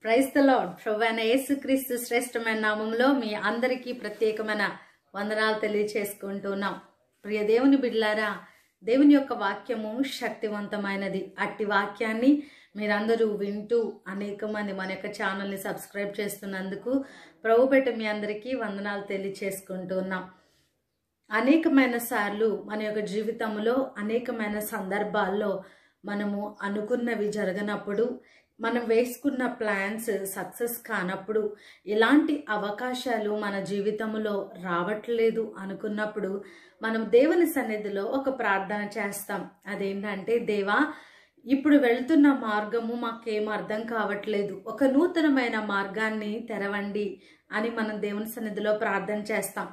praise the lord ప్రభువైన యేసుక్రీస్తు శ్రేష్టమైన నామంలో మీ అందరికీ ప్రత్యేకమైన వందనాలు తెలియచేసుకుంటున్నాం ప్రియ దేవుని బిడ్లారా దేవుని యొక్క వాక్యము శక్తివంతమైనది అట్టి వాక్యాన్ని మీరందరూ వింటూ అనేక మంది మన యొక్క ఛానల్ని సబ్స్క్రైబ్ చేస్తున్నందుకు ప్రభు పెట్ట మీ అందరికీ వందనాలు తెలియచేసుకుంటున్నాం అనేకమైన సార్లు మన యొక్క జీవితంలో అనేకమైన సందర్భాల్లో మనము అనుకున్నవి జరగనప్పుడు మనం వేసుకున్న ప్లాన్స్ సక్సెస్ కానప్పుడు ఎలాంటి అవకాశాలు మన జీవితంలో రావట్లేదు అనుకున్నప్పుడు మనం దేవుని సన్నిధిలో ఒక ప్రార్థన చేస్తాం అదేంటంటే దేవా ఇప్పుడు వెళ్తున్న మార్గము మాకేం అర్థం కావట్లేదు ఒక నూతనమైన మార్గాన్ని తెరవండి అని మనం దేవుని సన్నిధిలో ప్రార్థన చేస్తాం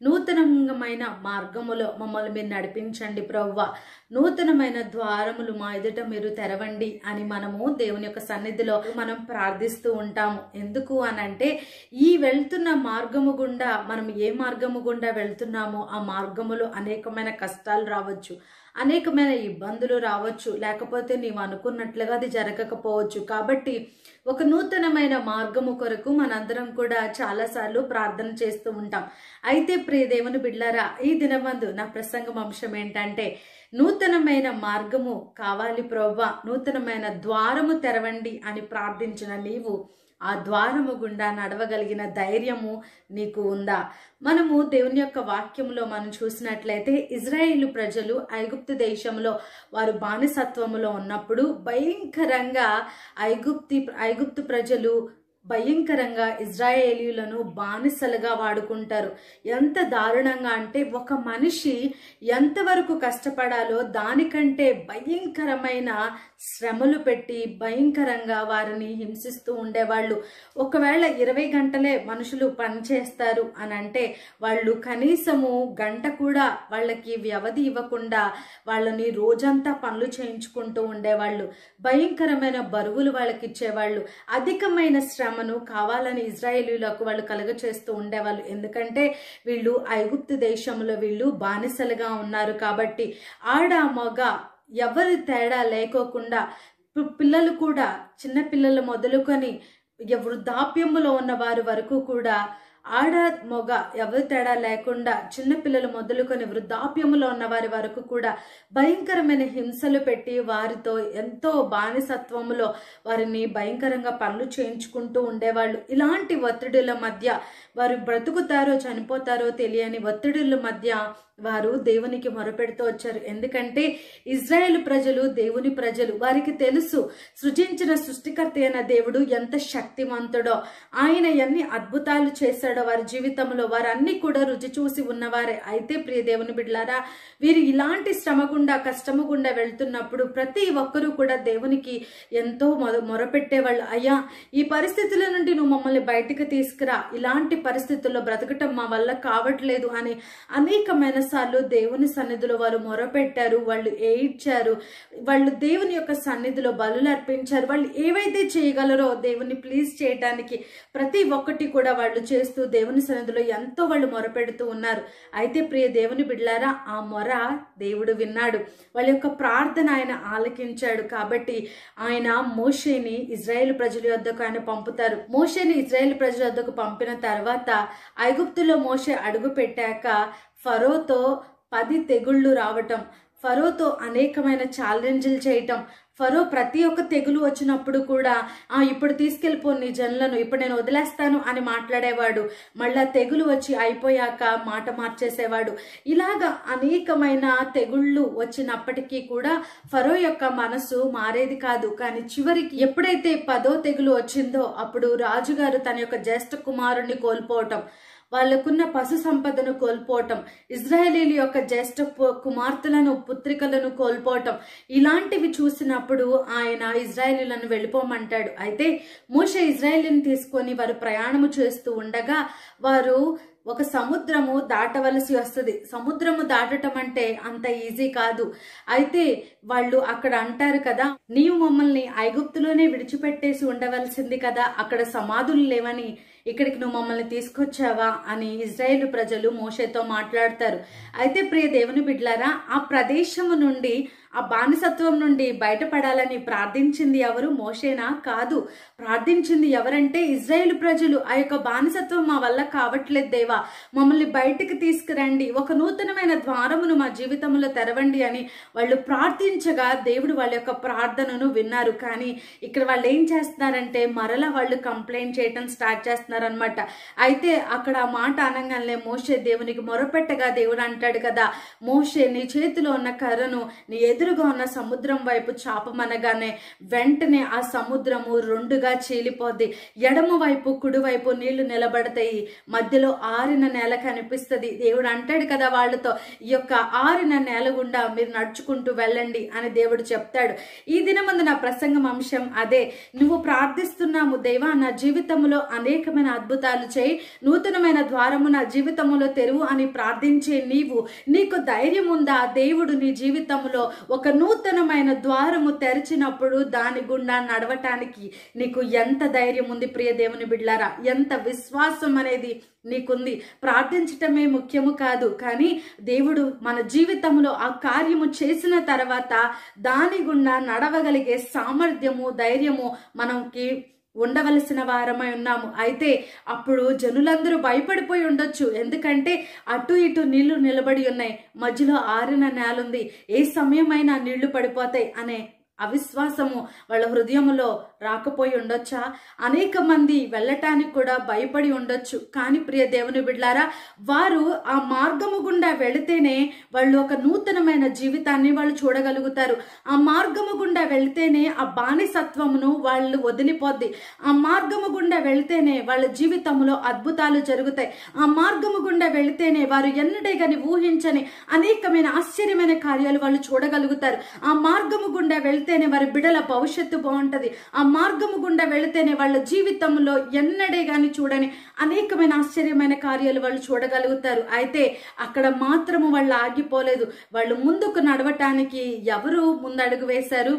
నూతనమైన మార్గములో మమ్మల్ని మీరు నడిపించండి ప్రవ్వ నూతనమైన ద్వారములు మా ఎదుట మీరు తెరవండి అని మనము దేవుని యొక్క సన్నిధిలో మనం ప్రార్థిస్తూ ఉంటాము ఎందుకు అని అంటే ఈ వెళ్తున్న మార్గము గుండా మనం ఏ మార్గము గుండా వెళ్తున్నామో ఆ మార్గములో అనేకమైన కష్టాలు రావచ్చు అనేకమైన ఇబ్బందులు రావచ్చు లేకపోతే నీవు అనుకున్నట్లుగా అది జరగకపోవచ్చు కాబట్టి ఒక నూతనమైన మార్గము కొరకు మనందరం కూడా చాలాసార్లు ప్రార్థన చేస్తూ ఉంటాం అయితే ప్రియ దేవుని బిడ్లారా ఈ దినమందు నా ప్రసంగం అంశం ఏంటంటే నూతనమైన మార్గము కావాలి ప్రవ్వ నూతనమైన ద్వారము తెరవండి అని ప్రార్థించిన నీవు ఆ ద్వారము గుండా నడవగలిగిన ధైర్యము నీకు ఉందా మనము దేవుని యొక్క వాక్యంలో మనం చూసినట్లయితే ఇజ్రాయేలు ప్రజలు ఐగుప్తు దేశంలో వారు బానిసత్వములో ఉన్నప్పుడు భయంకరంగా ఐగుప్తి ఐగుప్తు ప్రజలు భయంకరంగా ఇజ్రాయేలీలను బానిసలుగా వాడుకుంటారు ఎంత దారుణంగా అంటే ఒక మనిషి ఎంతవరకు కష్టపడాలో దానికంటే భయంకరమైన శ్రమలు పెట్టి భయంకరంగా వారిని హింసిస్తూ ఉండేవాళ్ళు ఒకవేళ ఇరవై గంటలే మనుషులు పనిచేస్తారు అని అంటే వాళ్ళు కనీసము గంట కూడా వాళ్ళకి వ్యవధి ఇవ్వకుండా వాళ్ళని రోజంతా పనులు చేయించుకుంటూ ఉండేవాళ్ళు భయంకరమైన బరువులు వాళ్ళకి ఇచ్చేవాళ్ళు అధికమైన శ్రమను కావాలని ఇజ్రాయేలీలకు వాళ్ళు కలుగ చేస్తూ ఉండేవాళ్ళు ఎందుకంటే వీళ్ళు ఐగుప్తు దేశంలో వీళ్ళు బానిసలుగా ఉన్నారు కాబట్టి ఆడ మగ ఎవరి తేడా లేకోకుండా పిల్లలు కూడా చిన్న పిల్లలు మొదలుకొని వృద్ధాప్యములో ఉన్న వారి వరకు కూడా ఆడ మొగ ఎవరి తేడా లేకుండా చిన్నపిల్లలు మొదలుకొని వృద్ధాప్యములో ఉన్న వారి వరకు కూడా భయంకరమైన హింసలు పెట్టి వారితో ఎంతో బానిసత్వములో వారిని భయంకరంగా పనులు చేయించుకుంటూ ఉండేవాళ్ళు ఇలాంటి ఒత్తిడుల మధ్య వారు బ్రతుకుతారో చనిపోతారో తెలియని ఒత్తిడుల మధ్య వారు దేవునికి మొరపెడుతూ వచ్చారు ఎందుకంటే ఇజ్రాయేల్ ప్రజలు దేవుని ప్రజలు వారికి తెలుసు సృజించిన సృష్టికర్త అయిన దేవుడు ఎంత శక్తివంతుడో ఆయన ఎన్ని అద్భుతాలు చేశాడో వారి జీవితంలో వారన్నీ కూడా రుచి చూసి ఉన్నవారే అయితే ప్రియ దేవుని బిడ్లారా వీరు ఇలాంటి శ్రమ గుండా కష్టము గుండా వెళ్తున్నప్పుడు ప్రతి ఒక్కరూ కూడా దేవునికి ఎంతో మొద మొరపెట్టేవాళ్ళు అయ్యా ఈ పరిస్థితుల నుండి నువ్వు మమ్మల్ని బయటకు తీసుకురా ఇలాంటి పరిస్థితుల్లో బ్రతకటం మా వల్ల కావట్లేదు అని అనేకమైన సార్లు దేవుని సన్నిధిలో వారు మొరపెట్టారు వాళ్ళు ఏడ్చారు వాళ్ళు దేవుని యొక్క సన్నిధిలో బలులు అర్పించారు వాళ్ళు ఏవైతే చేయగలరో దేవుని ప్లీజ్ చేయడానికి ప్రతి ఒక్కటి కూడా వాళ్ళు చేస్తూ దేవుని సన్నిధిలో ఎంతో వాళ్ళు మొరపెడుతూ ఉన్నారు అయితే ప్రియ దేవుని బిడ్లారా ఆ మొర దేవుడు విన్నాడు వాళ్ళ యొక్క ప్రార్థన ఆయన ఆలకించాడు కాబట్టి ఆయన మోషేని ఇజ్రాయేల్ ప్రజల యొద్దకు ఆయన పంపుతారు మోషేని ఇజ్రాయేల్ ప్రజల వద్దకు పంపిన తర్వాత ఐగుప్తులో మోషే అడుగు పెట్టాక ఫరోతో పది తెగుళ్ళు రావటం ఫరోతో అనేకమైన ఛాలెంజ్లు చేయటం ఫరో ప్రతి ఒక్క తెగులు వచ్చినప్పుడు కూడా ఆ ఇప్పుడు తీసుకెళ్ళిపో నీ జన్లను ఇప్పుడు నేను వదిలేస్తాను అని మాట్లాడేవాడు మళ్ళా తెగులు వచ్చి అయిపోయాక మాట మార్చేసేవాడు ఇలాగా అనేకమైన తెగుళ్ళు వచ్చినప్పటికీ కూడా ఫరో యొక్క మనసు మారేది కాదు కానీ చివరికి ఎప్పుడైతే పదో తెగులు వచ్చిందో అప్పుడు రాజుగారు తన యొక్క జ్యేష్ఠ కుమారుణ్ణి కోల్పోవటం వాళ్ళకున్న పశు సంపదను కోల్పోవటం ఇజ్రాయేలీల యొక్క జ్యేష్ఠ కుమార్తెలను పుత్రికలను కోల్పోవటం ఇలాంటివి చూసినప్పుడు ఆయన ఇజ్రాయేలీలను వెళ్ళిపోమంటాడు అయితే మోష ఇజ్రాయేలీని తీసుకొని వారు ప్రయాణము చేస్తూ ఉండగా వారు ఒక సముద్రము దాటవలసి వస్తుంది సముద్రము దాటటం అంటే అంత ఈజీ కాదు అయితే వాళ్ళు అక్కడ అంటారు కదా నీవు మమ్మల్ని ఐగుప్తులోనే విడిచిపెట్టేసి ఉండవలసింది కదా అక్కడ సమాధులు లేవని ఇక్కడికి నువ్వు మమ్మల్ని తీసుకొచ్చావా అని ఇజ్రాయేల్ ప్రజలు మోషేతో మాట్లాడతారు అయితే ప్రియ దేవుని బిడ్లారా ఆ ప్రదేశము నుండి ఆ బానిసత్వం నుండి బయటపడాలని ప్రార్థించింది ఎవరు మోషేనా కాదు ప్రార్థించింది ఎవరంటే ఇజ్రాయేల్ ప్రజలు ఆ యొక్క బానిసత్వం మా వల్ల కావట్లేదు దేవా మమ్మల్ని బయటికి తీసుకురండి ఒక నూతనమైన ద్వారమును మా జీవితంలో తెరవండి అని వాళ్ళు ప్రార్థించగా దేవుడు వాళ్ళ యొక్క ప్రార్థనను విన్నారు కానీ ఇక్కడ వాళ్ళు ఏం చేస్తున్నారంటే మరలా వాళ్ళు కంప్లైంట్ చేయటం స్టార్ట్ చేస్తున్నారు అనమాట అయితే అక్కడ ఆ మాట అనగానే మోషే దేవునికి మొరపెట్టగా దేవుడు అంటాడు కదా మోషే నీ చేతిలో ఉన్న కర్రను నీ ఎదురుగా ఉన్న సముద్రం వైపు చాపమనగానే వెంటనే ఆ సముద్రము రెండుగా చీలిపోద్ది ఎడమ వైపు కుడి వైపు నీళ్లు నిలబడతాయి మధ్యలో ఆరిన నేల కనిపిస్తుంది దేవుడు అంటాడు కదా వాళ్ళతో ఈ యొక్క ఆరిన నేల గుండా మీరు నడుచుకుంటూ వెళ్ళండి అని దేవుడు చెప్తాడు ఈ దినమందు నా ప్రసంగం అంశం అదే నువ్వు ప్రార్థిస్తున్నాము దేవా నా జీవితంలో అనేకమైన అద్భుతాలు చేయి నూతనమైన ద్వారము నా జీవితంలో తెరువు అని ప్రార్థించే నీవు నీకు ధైర్యం ఉందా దేవుడు నీ జీవితంలో ఒక నూతనమైన ద్వారము తెరిచినప్పుడు దాని గుండా నడవటానికి నీకు ఎంత ధైర్యం ఉంది ప్రియ దేవుని బిడ్లారా ఎంత విశ్వాసం అనేది నీకుంది ప్రార్థించటమే ముఖ్యము కాదు కానీ దేవుడు మన జీవితంలో ఆ కార్యము చేసిన తర్వాత దాని గుండా నడవగలిగే సామర్థ్యము ధైర్యము మనకి ఉండవలసిన వారమై ఉన్నాము అయితే అప్పుడు జనులందరూ భయపడిపోయి ఉండొచ్చు ఎందుకంటే అటు ఇటు నీళ్లు నిలబడి ఉన్నాయి మధ్యలో ఆరిన నేలుంది ఏ సమయమైనా నీళ్లు పడిపోతాయి అనే అవిశ్వాసము వాళ్ళ హృదయంలో రాకపోయి ఉండొచ్చా అనేక మంది వెళ్ళటానికి కూడా భయపడి ఉండొచ్చు కానీ ప్రియ దేవుని బిడ్లారా వారు ఆ మార్గము గుండా వెళితేనే వాళ్ళు ఒక నూతనమైన జీవితాన్ని వాళ్ళు చూడగలుగుతారు ఆ మార్గము గుండా వెళితేనే ఆ బానిసత్వమును వాళ్ళు వదిలిపోద్ది ఆ మార్గము గుండా వెళితేనే వాళ్ళ జీవితంలో అద్భుతాలు జరుగుతాయి ఆ మార్గము గుండా వెళితేనే వారు ఎన్నడే గాని ఊహించని అనేకమైన ఆశ్చర్యమైన కార్యాలు వాళ్ళు చూడగలుగుతారు ఆ మార్గము గుండా వెళితేనే వారి బిడల భవిష్యత్తు బాగుంటది ఆ మార్గము గుండా వెళితేనే వాళ్ళ జీవితంలో ఎన్నడే గాని చూడని అనేకమైన ఆశ్చర్యమైన కార్యాలు వాళ్ళు చూడగలుగుతారు అయితే అక్కడ మాత్రము వాళ్ళు ఆగిపోలేదు వాళ్ళు ముందుకు నడవటానికి ఎవరు ముందడుగు వేశారు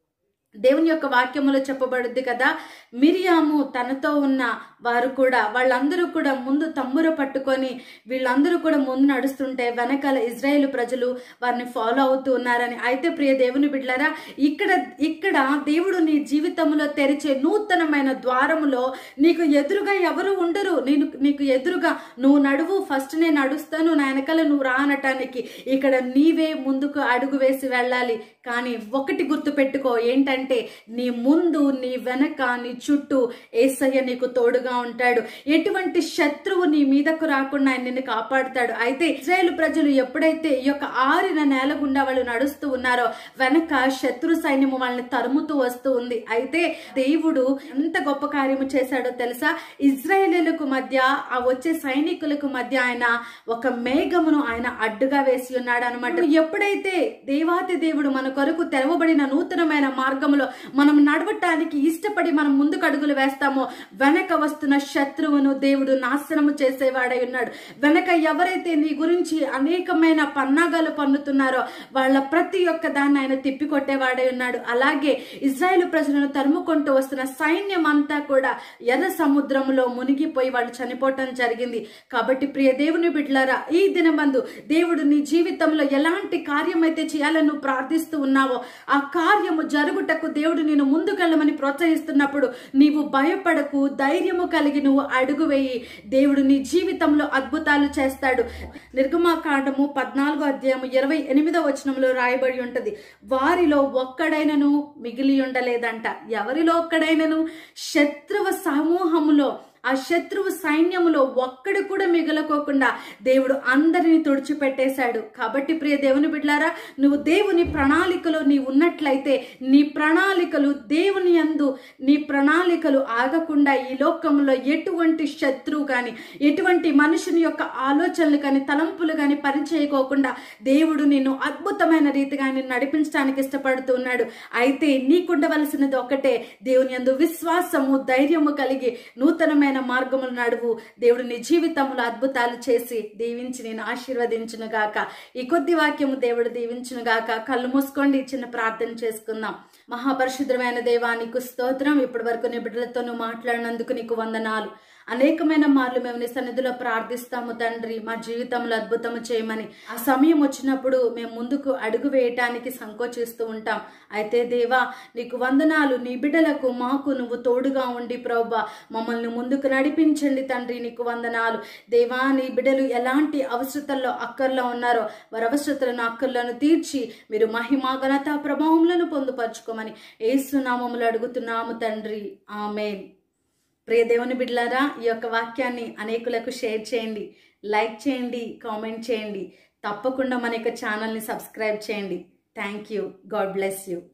దేవుని యొక్క వాక్యములో చెప్పబడుద్ది కదా మిరియాము తనతో ఉన్న వారు కూడా వాళ్ళందరూ కూడా ముందు తమ్ముర పట్టుకొని వీళ్ళందరూ కూడా ముందు నడుస్తుంటే వెనకాల ఇజ్రాయేల్ ప్రజలు వారిని ఫాలో అవుతూ ఉన్నారని అయితే ప్రియ దేవుని బిడ్డలారా ఇక్కడ ఇక్కడ దేవుడు నీ జీవితంలో తెరిచే నూతనమైన ద్వారములో నీకు ఎదురుగా ఎవరు ఉండరు నేను నీకు ఎదురుగా నువ్వు నడువు ఫస్ట్ నేను నడుస్తాను నా వెనకాల నువ్వు రా అనటానికి ఇక్కడ నీవే ముందుకు అడుగు వేసి వెళ్ళాలి కానీ ఒకటి గుర్తు పెట్టుకో ఏంటంటే నీ ముందు నీ వెనక నీ చుట్టూ ఏసయ్య నీకు తోడుగా ఉంటాడు ఎటువంటి శత్రువు నీ మీదకు రాకుండా ఆయన నిన్ను కాపాడుతాడు అయితే ఇజ్రాయేల్ ప్రజలు ఎప్పుడైతే ఈ యొక్క ఆరిన నేల గుండా వాళ్ళు నడుస్తూ ఉన్నారో వెనక శత్రు సైన్యము వాళ్ళని తరుముతూ వస్తూ ఉంది అయితే దేవుడు ఎంత గొప్ప కార్యము చేశాడో తెలుసా ఇజ్రాయేలీలకు మధ్య ఆ వచ్చే సైనికులకు మధ్య ఆయన ఒక మేఘమును ఆయన అడ్డుగా వేసి ఉన్నాడు అనమాట ఎప్పుడైతే దేవాతి దేవుడు మన కొరకు తెరవబడిన నూతనమైన మార్గంలో మనం నడవటానికి ఇష్టపడి మనం ముందుకు అడుగులు వేస్తామో వెనక వస్తున్న శత్రువును దేవుడు నాశనము చేసేవాడై ఉన్నాడు వెనక ఎవరైతే నీ గురించి అనేకమైన పన్నాగాలు పన్నుతున్నారో వాళ్ళ ప్రతి ఒక్క దాన్ని ఆయన తిప్పికొట్టేవాడై ఉన్నాడు అలాగే ఇజ్రాయేల్ ప్రజలను తరుముకుంటూ వస్తున్న సైన్యం అంతా కూడా ఎర్ర సముద్రంలో మునిగిపోయి వాళ్ళు చనిపోవటం జరిగింది కాబట్టి ప్రియ దేవుని బిడ్డలారా ఈ దినమందు దేవుడు నీ జీవితంలో ఎలాంటి కార్యం అయితే చేయాలని నువ్వు ప్రార్థిస్తూ ఉన్నావో ఆ కార్యము జరుగుటకు దేవుడు నేను ముందుకెళ్ళమని ప్రోత్సహిస్తున్నప్పుడు నీవు భయపడకు ధైర్యము కలిగి నువ్వు అడుగు వేయి దేవుడు నీ జీవితంలో అద్భుతాలు చేస్తాడు నిర్గమాకాండము పద్నాలుగో అధ్యాయము ఇరవై ఎనిమిదో వచనంలో రాయబడి ఉంటది వారిలో ఒక్కడైనను మిగిలి ఉండలేదంట ఎవరిలో ఒక్కడైనను శత్రువ సమూహములో ఆ శత్రువు సైన్యములో ఒక్కడు కూడా మిగలకోకుండా దేవుడు అందరిని తుడిచిపెట్టేశాడు కాబట్టి ప్రియ దేవుని బిడ్లారా నువ్వు దేవుని ప్రణాళికలో నీ ఉన్నట్లయితే నీ ప్రణాళికలు దేవుని యందు నీ ప్రణాళికలు ఆగకుండా ఈ లోకంలో ఎటువంటి శత్రువు కానీ ఎటువంటి మనుషుని యొక్క ఆలోచనలు కానీ తలంపులు కానీ పరిచయకోకుండా దేవుడు నిన్ను అద్భుతమైన రీతిగా నిన్ను నడిపించడానికి ఇష్టపడుతున్నాడు అయితే నీకుండవలసినది ఒకటే దేవుని యందు విశ్వాసము ధైర్యము కలిగి నూతనమైన మార్గములు నడువు దేవుడు నీ జీవితంలో అద్భుతాలు చేసి దీవించి నేను ఆశీర్వదించును గాక ఈ కొద్ది వాక్యము దేవుడు దీవించును గాక కళ్ళు మూసుకోండి ఈ చిన్న ప్రార్థన చేసుకుందాం మహాపరిశుద్ధమైన దేవానికి స్తోత్రం ఇప్పటి వరకు నీ బిడ్డలతో నువ్వు మాట్లాడినందుకు నీకు వందనాలు అనేకమైన మార్లు మేము నీ సన్నిధిలో ప్రార్థిస్తాము తండ్రి మా జీవితంలో అద్భుతము చేయమని ఆ సమయం వచ్చినప్పుడు మేము ముందుకు అడుగు వేయటానికి సంకోచిస్తూ ఉంటాం అయితే దేవా నీకు వందనాలు నీ బిడ్డలకు మాకు నువ్వు తోడుగా ఉండి ప్రభా మమ్మల్ని ముందుకు నడిపించండి తండ్రి నీకు వందనాలు దేవా నీ బిడ్డలు ఎలాంటి అవసరతల్లో అక్కర్లో ఉన్నారో వారి అవసరతలను అక్కర్లను తీర్చి మీరు మహిమా ఘనత ప్రభావములను పొందుపరచుకోమని ఏసునామములు అడుగుతున్నాము తండ్రి ఆమెన్ ప్రియ దేవుని బిడ్డలారా ఈ యొక్క వాక్యాన్ని అనేకులకు షేర్ చేయండి లైక్ చేయండి కామెంట్ చేయండి తప్పకుండా మన యొక్క ఛానల్ని సబ్స్క్రైబ్ చేయండి thank you God bless you